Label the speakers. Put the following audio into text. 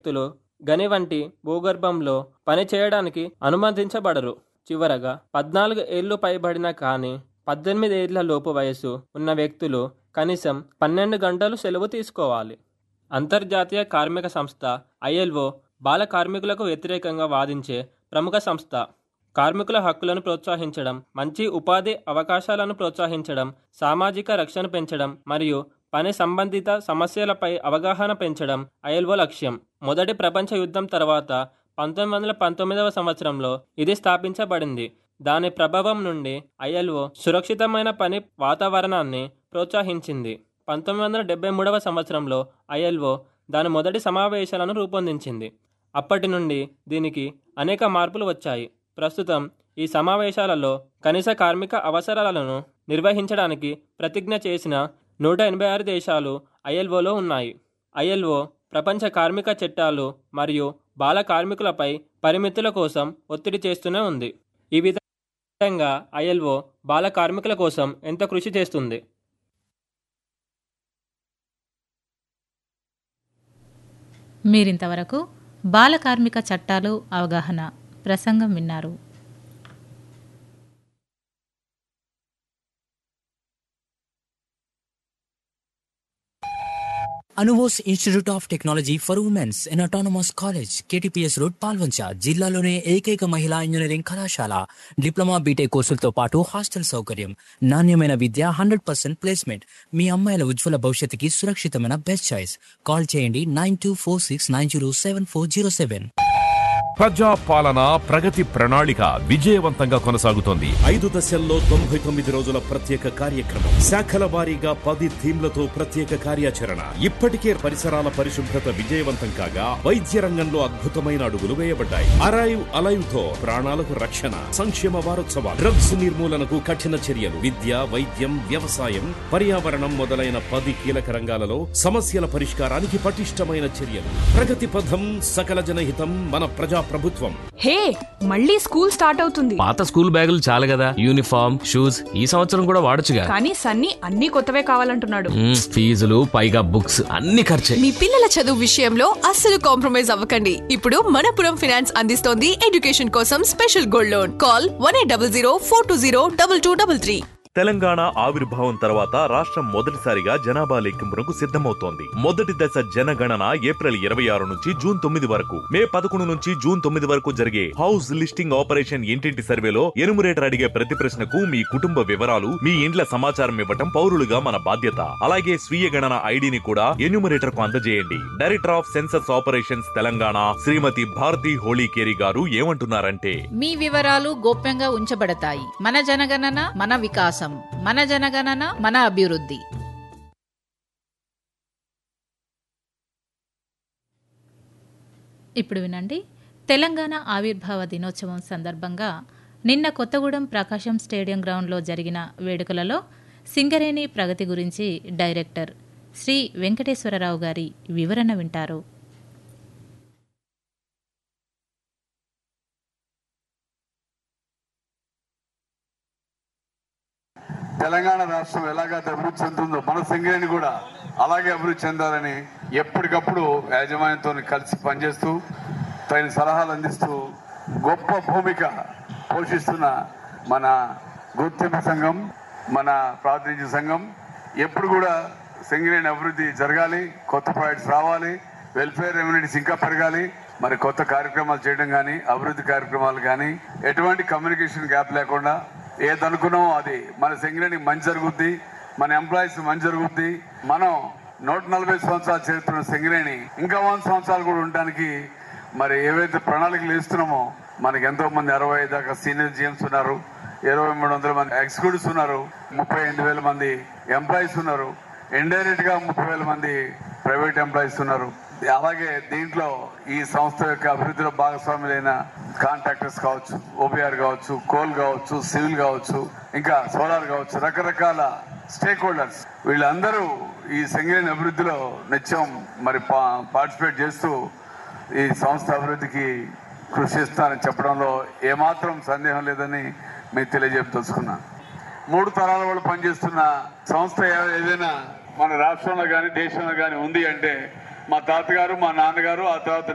Speaker 1: వ్యక్తులు గని వంటి భూగర్భంలో పని చేయడానికి అనుమతించబడరు చివరగా పద్నాలుగు ఏళ్లు పైబడిన కానీ పద్దెనిమిది ఏళ్ల లోపు వయసు ఉన్న వ్యక్తులు కనీసం పన్నెండు గంటలు సెలవు తీసుకోవాలి అంతర్జాతీయ కార్మిక సంస్థ ఐఎల్ఓ బాల కార్మికులకు వ్యతిరేకంగా వాదించే ప్రముఖ సంస్థ కార్మికుల హక్కులను ప్రోత్సహించడం మంచి ఉపాధి అవకాశాలను ప్రోత్సహించడం సామాజిక రక్షణ పెంచడం మరియు పని సంబంధిత సమస్యలపై అవగాహన పెంచడం ఐఎల్ఓ లక్ష్యం మొదటి ప్రపంచ యుద్ధం తర్వాత పంతొమ్మిది వందల పంతొమ్మిదవ సంవత్సరంలో ఇది స్థాపించబడింది దాని ప్రభావం నుండి ఐఎల్ఓ సురక్షితమైన పని వాతావరణాన్ని ప్రోత్సహించింది పంతొమ్మిది వందల డెబ్బై మూడవ సంవత్సరంలో ఐఎల్ఓ దాని మొదటి సమావేశాలను రూపొందించింది అప్పటి నుండి దీనికి అనేక మార్పులు వచ్చాయి ప్రస్తుతం ఈ సమావేశాలలో కనీస కార్మిక అవసరాలను నిర్వహించడానికి ప్రతిజ్ఞ చేసిన నూట ఎనభై ఆరు దేశాలు ఐఎల్ఓలో ఉన్నాయి ఐఎల్ఓ ప్రపంచ కార్మిక చట్టాలు మరియు బాల కార్మికులపై పరిమితుల కోసం ఒత్తిడి చేస్తూనే ఉంది ఈ విధంగా ఐఎల్ఓ బాల కార్మికుల కోసం ఎంత కృషి చేస్తుంది
Speaker 2: మీరింతవరకు బాల కార్మిక చట్టాలు అవగాహన ప్రసంగం విన్నారు
Speaker 3: Anubose institute of technology for womens in autonomous college KTPS road Palvancha జిల్లాలోనే ఏకైక మహిళా ఇంజనీరింగ్ కళాశాల డిప్లొమా బీటెక్ కోర్సులతో పాటు హాస్టల్ సౌకర్యం నాణ్యమైన విద్య హండ్రెడ్ పర్సెంట్ ప్లేస్మెంట్ మీ అమ్మాయిల ఉజ్వల భవిష్యత్తుకి సురక్షితమైన బెస్ట్ చాయిస్ కాల్ చేయండి nine two four six nine zero seven four zero seven
Speaker 4: ప్రజా పాలన ప్రగతి ప్రణాళిక విజయవంతంగా కొనసాగుతోంది
Speaker 5: ఐదు దశల్లో తొంభై తొమ్మిది రోజుల ప్రత్యేక కార్యక్రమం శాఖల వారీగా పది థీమ్లతో ప్రత్యేక కార్యాచరణ ఇప్పటికే పరిసరాల పరిశుభ్రత విజయవంతం కాగా వైద్య రంగంలో అద్భుతమైన అడుగులు వేయబడ్డాయి అరైవ్ అలైవ్ తో ప్రాణాలకు రక్షణ సంక్షేమ వారోత్సవాలు డ్రగ్స్ నిర్మూలనకు కఠిన చర్యలు విద్య వైద్యం వ్యవసాయం పర్యావరణం మొదలైన పది కీలక రంగాలలో సమస్యల పరిష్కారానికి పటిష్టమైన చర్యలు ప్రగతి పథం సకల జనహితం మన ప్రజా ప్రభుత్వం
Speaker 6: హే మళ్ళీ స్కూల్ స్టార్ట్ అవుతుంది
Speaker 7: పాత స్కూల్ బ్యాగులు చాలు కదా యూనిఫామ్ షూస్ ఈ సంవత్సరం కూడా వాడొచ్చుగా
Speaker 6: కానీ సన్నీ అన్ని కొత్తవే కావాలంటున్నాడు
Speaker 7: మ్మ్, ఫీజులు పైగా బుక్స్ అన్ని ఖర్చే
Speaker 8: మీ పిల్లల చదువు విషయంలో అస్సలు కాంప్రమైజ్ అవ్వకండి ఇప్పుడు మనపురం ఫినాన్స్ అందిస్తోంది ఎడ్యుకేషన్ కోసం special gold loan call one eight double zero four two zero double two double three
Speaker 9: Telangana ఆవిర్భావం తర్వాత రాష్ట్రం మొదటిసారిగా జనాభా లెక్కింపునకు సిద్ధమవుతోంది మొదటి దశ జనగణన ఏప్రిల్ ఇరవై ఆరు నుంచి జూన్ తొమ్మిది వరకు మే పదకొండు నుంచి జూన్ తొమ్మిది వరకు జరిగే హౌస్ లిస్టింగ్ ఆపరేషన్ ఇంటింటి సర్వేలో ఎనుమరేటర్ అడిగే ప్రతి ప్రశ్నకు మీ కుటుంబ వివరాలు మీ ఇండ్ల సమాచారం ఇవ్వటం పౌరులుగా మన బాధ్యత అలాగే స్వీయ గణన ఐడిని కూడా ఎన్యూమరేటర్ కు అందజేయండి director of census operations Telangana Shrimati Bharati Holikeri garu ఏమంటున్నారంటే
Speaker 10: మీ వివరాలు గోప్యంగా ఉంచబడతాయి మన జనగణన మన వికాసం మన జనగణన మన అభివృద్ధి
Speaker 2: ఇప్పుడు వినండి తెలంగాణ ఆవిర్భావ దినోత్సవం సందర్భంగా నిన్న కొత్తగూడెం ప్రకాశం స్టేడియం గ్రౌండ్లో జరిగిన వేడుకలలో సింగరేణి ప్రగతి గురించి డైరెక్టర్ శ్రీ వెంకటేశ్వరరావు గారి వివరణ వింటారు
Speaker 11: తెలంగాణ రాష్ట్రం ఎలాగైతే అభివృద్ధి చెందుతుందో మన సింగరేణి కూడా అలాగే అభివృద్ధి చెందాలని ఎప్పటికప్పుడు యాజమాన్యంతో కలిసి పనిచేస్తూ తగిన సలహాలు అందిస్తూ గొప్ప భూమిక పోషిస్తున్న మన గుర్తింపు సంఘం మన ప్రాతినిధ్య సంఘం ఎప్పుడు కూడా సింగరేణి అభివృద్ధి జరగాలి కొత్త ప్రాజెక్ట్స్ రావాలి వెల్ఫేర్ రెమ్యూనిటీస్ ఇంకా పెరగాలి మరి కొత్త కార్యక్రమాలు చేయడం కానీ అభివృద్ధి కార్యక్రమాలు కానీ ఎటువంటి కమ్యూనికేషన్ గ్యాప్ లేకుండా ఏది అనుకున్నామో అది మన సింగరేణి మంచి జరుగుద్ది మన ఎంప్లాయీస్ మంచి జరుగుద్ది మనం నూట నలభై సంవత్సరాలు చరిత్ర సింగరేణి ఇంకా వంద సంవత్సరాలు కూడా ఉండడానికి మరి ఏవైతే ప్రణాళికలు వేస్తున్నామో మనకి ఎంతో మంది అరవై ఐదు దాకా సీనియర్ జిఎంస్ ఉన్నారు ఇరవై మూడు వందల మంది ఎగ్జిక్యూటివ్స్ ఉన్నారు ముప్పై ఎనిమిది వేల మంది ఎంప్లాయీస్ ఉన్నారు ఇండైరెక్ట్ గా ముప్పై వేల మంది ప్రైవేట్ ఎంప్లాయీస్ ఉన్నారు అలాగే దీంట్లో ఈ సంస్థ యొక్క అభివృద్ధిలో భాగస్వాములైన కాంట్రాక్టర్స్ కావచ్చు ఓపీఆర్ కావచ్చు కోల్ కావచ్చు సివిల్ కావచ్చు ఇంకా సోలార్ కావచ్చు రకరకాల స్టేక్ హోల్డర్స్ వీళ్ళందరూ ఈ సింగరేణి అభివృద్ధిలో నిత్యం మరి పార్టిసిపేట్ చేస్తూ ఈ సంస్థ అభివృద్ధికి కృషి చేస్తానని చెప్పడంలో ఏమాత్రం సందేహం లేదని మీకు తెలియజేపుదలుచుకున్నాను మూడు తరాల వాళ్ళు పనిచేస్తున్న సంస్థ ఏ- ఏదైనా మన రాష్ట్రంలో కానీ దేశంలో కానీ ఉంది అంటే మా తాతగారు మా నాన్నగారు ఆ తర్వాత